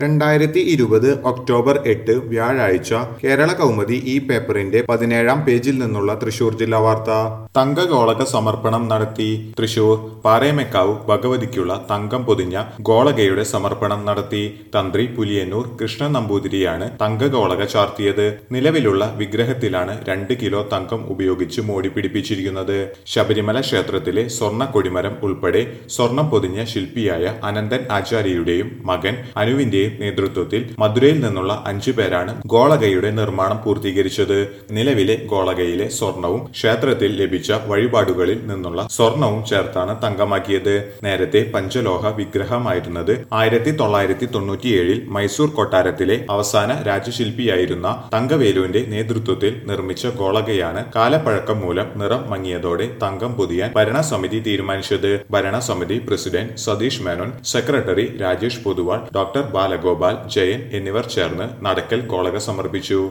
രണ്ടായിരത്തി ഇരുപത് ഒക്ടോബർ എട്ട് വ്യാഴാഴ്ച കേരള കൗമുദി ഈ പേപ്പറിന്റെ പതിനേഴാം പേജിൽ നിന്നുള്ള തൃശൂർ ജില്ലാ വാർത്ത തങ്കഗോളക സമർപ്പണം നടത്തി തൃശൂർ പാറേമേക്കാവ് ഭഗവതിക്കുള്ള തങ്കം പൊതിഞ്ഞ ഗോളകയുടെ സമർപ്പണം നടത്തി തന്ത്രി പുലിയന്നൂർ കൃഷ്ണൻ നമ്പൂതിരിയാണ് തങ്കഗോളക ചാർത്തിയത് നിലവിലുള്ള വിഗ്രഹത്തിലാണ് രണ്ട് കിലോ തങ്കം ഉപയോഗിച്ച് മോടി പിടിപ്പിച്ചിരിക്കുന്നത് ശബരിമല ക്ഷേത്രത്തിലെ സ്വർണ്ണ കൊടിമരം ഉൾപ്പെടെ സ്വർണം പൊതിഞ്ഞ ശില്പിയായ അനന്തൻ ആചാര്യയുടെയും മകൻ അനുവിന്റെയും നേതൃത്വത്തിൽ മധുരയിൽ നിന്നുള്ള അഞ്ചു പേരാണ് ഗോളകയുടെ നിർമ്മാണം പൂർത്തീകരിച്ചത് നിലവിലെ ഗോളകയിലെ സ്വർണവും ക്ഷേത്രത്തിൽ ലഭിച്ച വഴിപാടുകളിൽ നിന്നുള്ള സ്വർണവും ചേർത്താണ് തങ്കമാക്കിയത് നേരത്തെ പഞ്ചലോഹ വിഗ്രഹമായിരുന്നത് ആയിരത്തി തൊള്ളായിരത്തി തൊണ്ണൂറ്റിയേഴിൽ മൈസൂർ കൊട്ടാരത്തിലെ അവസാന രാജശില്പിയായിരുന്ന തങ്കവേലുവിന്റെ നേതൃത്വത്തിൽ നിർമ്മിച്ച ഗോളകയാണ് കാലപ്പഴക്കം മൂലം നിറം മങ്ങിയതോടെ തങ്കം പൊതിയാൻ ഭരണസമിതി തീരുമാനിച്ചത് ഭരണസമിതി president Satheesh Menon secretary Rajesh Poduval doctor Balagopal Jayan എന്നിവർ ചേർന്ന് നടക്കൽ ഗോളക സമർപ്പിച്ചു